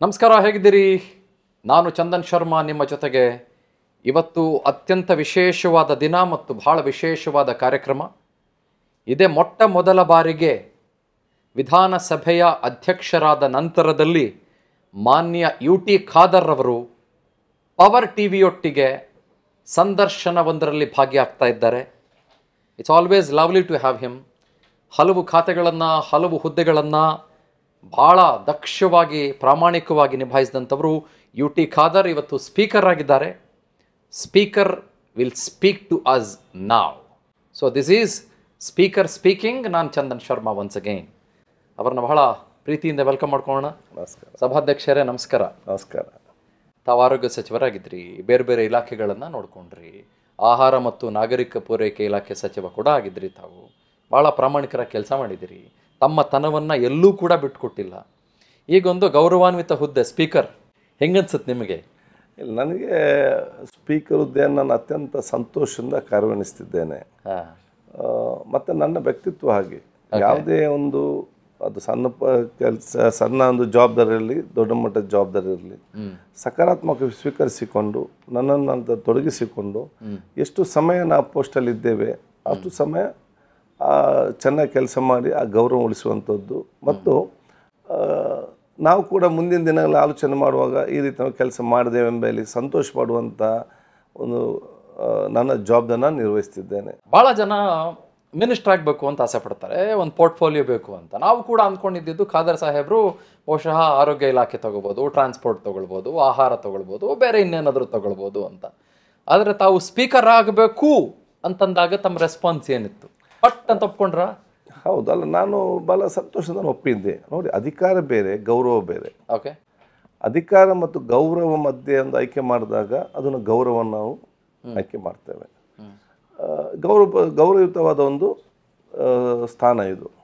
ನಮಸ್ಕಾರ ಹೇಗಿದ್ದೀರಿ ನಾನು ಚಂದನ್ ಶರ್ಮಾ ನಿಮ್ಮ ಜೊತೆಗೆ ಇವತ್ತು ಅತ್ಯಂತ ವಿಶೇಷವಾದ ದಿನ ಮತ್ತು ಬಹಳ ವಿಶೇಷವಾದ ಕಾರ್ಯಕ್ರಮ ಇದೇ ಮೊಟ್ಟ ಮೊದಲ ಬಾರಿಗೆ ವಿಧಾನಸಭೆಯ ಅಧ್ಯಕ್ಷರಾದ ನಂತರದಲ್ಲಿ ಮಾನ್ಯ ಯು ಟಿ ಖಾದರ್ ಅವರು ಪವರ್ ಟಿ ವಿಯೊಟ್ಟಿಗೆ ಸಂದರ್ಶನವೊಂದರಲ್ಲಿ ಭಾಗಿಯಾಗ್ತಾ ಇದ್ದಾರೆ it's always lovely to have him ಹಲವು ಖಾತೆಗಳನ್ನು ಹಲವು ಹುದ್ದೆಗಳನ್ನು ಭಾಳ ದಕ್ಷವಾಗಿ ಪ್ರಾಮಾಣಿಕವಾಗಿ ನಿಭಾಯಿಸಿದಂಥವರು ಯು ಟಿ ಖಾದರ್ ಇವತ್ತು ಸ್ಪೀಕರ್ ಆಗಿದ್ದಾರೆ speaker will speak to us ನಾವ್ so this is speaker speaking ನಾನು ಚಂದನ್ ಶರ್ಮಾ ಒನ್ಸ್ ಅಗೈನ್ ಅವರನ್ನ ಬಹಳ ಪ್ರೀತಿಯಿಂದ ವೆಲ್ಕಮ್ ಮಾಡ್ಕೊಳ್ಳೋಣ ನಮಸ್ಕಾರ ಸಭಾಧ್ಯಕ್ಷರೇ ನಮಸ್ಕಾರ ನಮಸ್ಕಾರ ತಾವು ಆರೋಗ್ಯ ಸಚಿವರಾಗಿದ್ರಿ ಬೇರೆ ಬೇರೆ ಇಲಾಖೆಗಳನ್ನು ನೋಡ್ಕೊಂಡ್ರಿ ಆಹಾರ ಮತ್ತು ನಾಗರಿಕ ಪೂರೈಕೆ ಇಲಾಖೆ ಸಚಿವ ಕೂಡ ಆಗಿದ್ರಿ ತಾವು ಭಾಳ ಪ್ರಾಮಾಣಿಕರ ಕೆಲಸ ಮಾಡಿದಿರಿ ತಮ್ಮ ತನವನ್ನು ಎಲ್ಲೂ ಕೂಡ ಬಿಟ್ಕೊಟ್ಟಿಲ್ಲ ಈಗೊಂದು ಗೌರವಾನ್ವಿತ ಹುದ್ದೆ ಸ್ಪೀಕರ್ ಹೆಂಗನ್ಸುತ್ತೆ ನಿಮಗೆ ಇಲ್ಲ ನನಗೆ ಸ್ಪೀಕರ್ ಹುದ್ದೆಯನ್ನು ನಾನು ಅತ್ಯಂತ ಸಂತೋಷದಿಂದ ಕಾರ್ಯನಿರ್ವಹಿಸ್ತಿದ್ದೇನೆ ಹಾಂ ಆ, ಮತ್ತು ನನ್ನ ವ್ಯಕ್ತಿತ್ವ ಹಾಗೆ ಯಾವುದೇ ಒಂದು ಅದು ಸಣ್ಣ ಪ ಕೆಲಸ ಸಣ್ಣ ಒಂದು ಜವಾಬ್ದಾರಿ ಇರಲಿ ದೊಡ್ಡ ಮಟ್ಟದ ಜವಾಬ್ದಾರಿ ಇರಲಿ ಸಕಾರಾತ್ಮಕ ಸ್ವೀಕರಿಸಿಕೊಂಡು ನನ್ನನ್ನು ಅಂತ ತೊಡಗಿಸಿಕೊಂಡು ಎಷ್ಟು ಸಮಯ ನಾವು ಪೋಸ್ಟಲ್ಲಿ ಇದ್ದೇವೆ ಅಷ್ಟು ಸಮಯ ಆ, ಚೆನ್ನಾಗಿ ಕೆಲಸ ಮಾಡಿ ಆ ಗೌರವ ಉಳಿಸುವಂಥದ್ದು ಮತ್ತು ಆ, ನಾವು ಕೂಡ ಮುಂದಿನ ದಿನಗಳಲ್ಲಿ ಆಲೋಚನೆ ಮಾಡುವಾಗ ಈ ರೀತಿ ನಾವು ಕೆಲಸ ಮಾಡಿದ್ದೇವೆ ಎಂಬಲ್ಲಿ ಸಂತೋಷ ಪಡುವಂಥ ಒಂದು ಆ, ನನ್ನ ಜಾಬ್ದನ್ನು ನಿರ್ವಹಿಸ್ತಿದ್ದೇನೆ ಭಾಳ ಜನ ಮಿನಿಸ್ಟರ್ ಆಗಬೇಕು ಅಂತ ಆಸೆ ಪಡ್ತಾರೆ ಒಂದು ಪೋರ್ಟ್ಫೋಲಿಯೋ ಬೇಕು ಅಂತ ನಾವು ಕೂಡ ಅಂದ್ಕೊಂಡಿದ್ದು ಖಾದರ್ ಸಾಹೇಬರು ಬಹುಶಃ ಆರೋಗ್ಯ ಇಲಾಖೆ ತಗೋಬೋದು ಟ್ರಾನ್ಸ್ಪೋರ್ಟ್ ತಗೊಳ್ಬೋದು ಆಹಾರ ತಗೊಳ್ಬೋದು ಬೇರೆ ಇನ್ನೇನಾದರೂ ತಗೊಳ್ಬೋದು ಅಂತ ಆದರೆ ತಾವು ಸ್ಪೀಕರ್ ಆಗಬೇಕು ಅಂತಂದಾಗ ತಮ್ಮ ರೆಸ್ಪಾನ್ಸ್ ಏನಿತ್ತು ಪಟ್ ಅಂತ ಒಪ್ಕೊಂಡ್ರ ಹೌದು ಅಲ್ಲ ನಾನು ಭಾಳ ಸಂತೋಷದಿಂದ ಒಪ್ಪಿದ್ದೆ ನೋಡಿ ಅಧಿಕಾರ ಬೇರೆ ಗೌರವ ಬೇರೆ ಓಕೆ ಅಧಿಕಾರ ಮತ್ತು ಗೌರವ ಮಧ್ಯೆ ಒಂದು ಆಯ್ಕೆ ಮಾಡಿದಾಗ ಅದನ್ನು ಗೌರವ ನಾವು ಆಯ್ಕೆ ಮಾಡ್ತೇವೆ ಆ, ಗೌರವ ಗೌರವಯುತವಾದ ಒಂದು ಆ, ಸ್ಥಾನ ಇದು